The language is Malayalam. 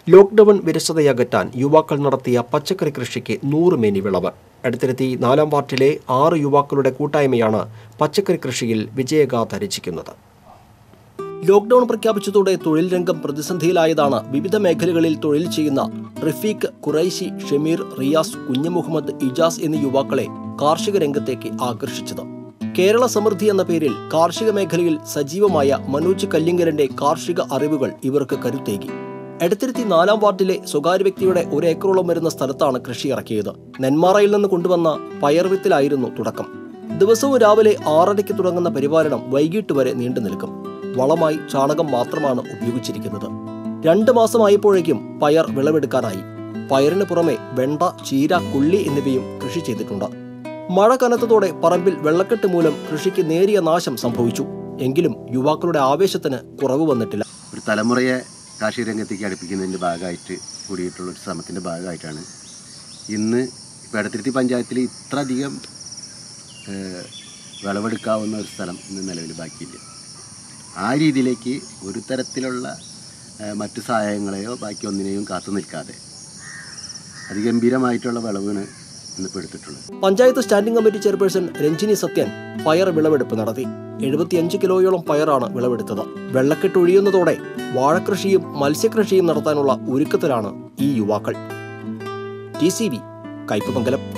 ലോക്ക്ഡൌൺ വിരസതയകറ്റാൻ യുവാക്കൾ നടത്തിയ പച്ചക്കറി കൃഷിക്ക് നൂറ് മേനി വിളവ് അടുത്തിരുത്തി നാലാം വാർഡിലെ ആറ് യുവാക്കളുടെ കൂട്ടായ്മയാണ് പച്ചക്കറി കൃഷിയിൽ വിജയഗാഥ രചിക്കുന്നത് ലോക്ക്ഡൌൺ പ്രഖ്യാപിച്ചതോടെ തൊഴിൽ രംഗം പ്രതിസന്ധിയിലായതാണ് വിവിധ മേഖലകളിൽ തൊഴിൽ ചെയ്യുന്ന റഫീഖ് ഖുറൈശി ഷമീർ റിയാസ് കുഞ്ഞുമുഹമ്മദ് ഇജാസ് എന്നീ യുവാക്കളെ കാർഷിക രംഗത്തേക്ക് ആകർഷിച്ചത് കേരള സമൃദ്ധി എന്ന പേരിൽ കാർഷിക മേഖലയിൽ സജീവമായ മനോജ് കല്ലിങ്കരന്റെ കാർഷിക അറിവുകൾ ഇവർക്ക് കരുത്തേകി എടത്തിരുത്തി നാലാം വാർഡിലെ സ്വകാര്യ വ്യക്തിയുടെ ഒരു ഏക്കറോളം വരുന്ന സ്ഥലത്താണ് കൃഷി ഇറക്കിയത് നെന്മാറയിൽ നിന്ന് കൊണ്ടുവന്ന പയർവിത്തിലായിരുന്നു തുടക്കം ദിവസവും രാവിലെ ആറരയ്ക്ക് തുടങ്ങുന്ന പരിപാലനം വൈകിട്ട് വരെ നീണ്ടു നിൽക്കും വളമായി ചാണകം മാത്രമാണ് ഉപയോഗിച്ചിരിക്കുന്നത് രണ്ട് മാസമായപ്പോഴേക്കും പയർ വിളവെടുക്കാനായി പയറിന് പുറമെ വെണ്ട ചീര കുള്ളി എന്നിവയും കൃഷി ചെയ്തിട്ടുണ്ട് മഴ കനത്തതോടെ പറമ്പിൽ വെള്ളക്കെട്ട് മൂലം കൃഷിക്ക് നേരിയ നാശം സംഭവിച്ചു എങ്കിലും യുവാക്കളുടെ ആവേശത്തിന് കുറവ് വന്നിട്ടില്ല ഒരു തലമുറയെ കാർഷിക രംഗത്തേക്ക് അടുപ്പിക്കുന്നതിൻ്റെ ഭാഗമായിട്ട് കൂടിയിട്ടുള്ള ഒരു ശ്രമത്തിൻ്റെ ഭാഗമായിട്ടാണ് ഇന്ന് ഇപ്പോൾ എടത്തിരുത്തി പഞ്ചായത്തിൽ ഇത്ര അധികം ഏഹ്, വിളവെടുക്കാവുന്ന ഒരു സ്ഥലം ഇന്ന് നിലവിൽ ബാക്കിയില്ല ആ രീതിയിലേക്ക് ഒരു തരത്തിലുള്ള ഏഹ്, മറ്റു സഹായങ്ങളെയോ ബാക്കി ഒന്നിനെയും കാത്തു നിൽക്കാതെ അതിഗംഭീരമായിട്ടുള്ള വിളവാണ് ഇന്നിപ്പോൾ എടുത്തിട്ടുള്ളത് panchayat standing committee chairperson Ranjini Sathyan പയർ വിളവെടുപ്പ് നടത്തി എഴുപത്തിയഞ്ച് കിലോയോളം പയറാണ് വിളവെടുത്തത് വെള്ളക്കെട്ട് ഒഴിയുന്നതോടെ വാഴക്കൃഷിയും മത്സ്യകൃഷിയും നടത്താനുള്ള ഒരുക്കത്തിലാണ് ഈ യുവാക്കൾ ടി സി വി കയ്പമംഗലം